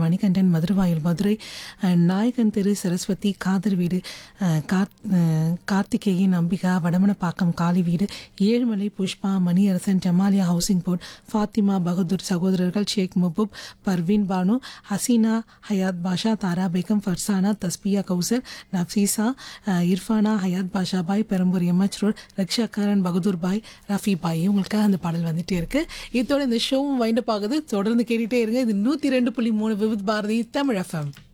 மணிகண்டன் மதுரவாயில் மதுரை அஹ், நாயகன் தெரு சரஸ்வதி காதர் வீடு அஹ், கார்த் அஹ், கார்த்திகேயன் அம்பிகா வடமனப்பாக்கம் காளி வீடு ஏழுமலை புஷ்பா மணியரசன் ஜமாலியா ஹவுசிங் போர்ட் ஃபாத்திமா பகதூர் சகோதரர்கள் ஷேக் முபுப் பர்வீன் பானு ஹசீனா ஹயாத் பாஷா தாரா பேகம் ஃபர்சானா தஸ்பியா கௌசர் நஃபீசா அஹ், இர்ஃபானா ஹயாத் பாஷா பாய் பெரம்பூர் எம்எச் ரோட் ரக்ஷாக்காரன் பகதூர் பாய் ரஃபி பாய் இவங்களுக்காக அந்த பாடல் வந்துட்டே இருக்கு இதோட இந்த ஷோவும் வைண்டப் ஆகுது தொடர்ந்து கேட்டுட்டே இருங்க இது நூற்றி ரெண்டு புள்ளி மூணு விவித் பாரதி தமிழ் எஃப்எம்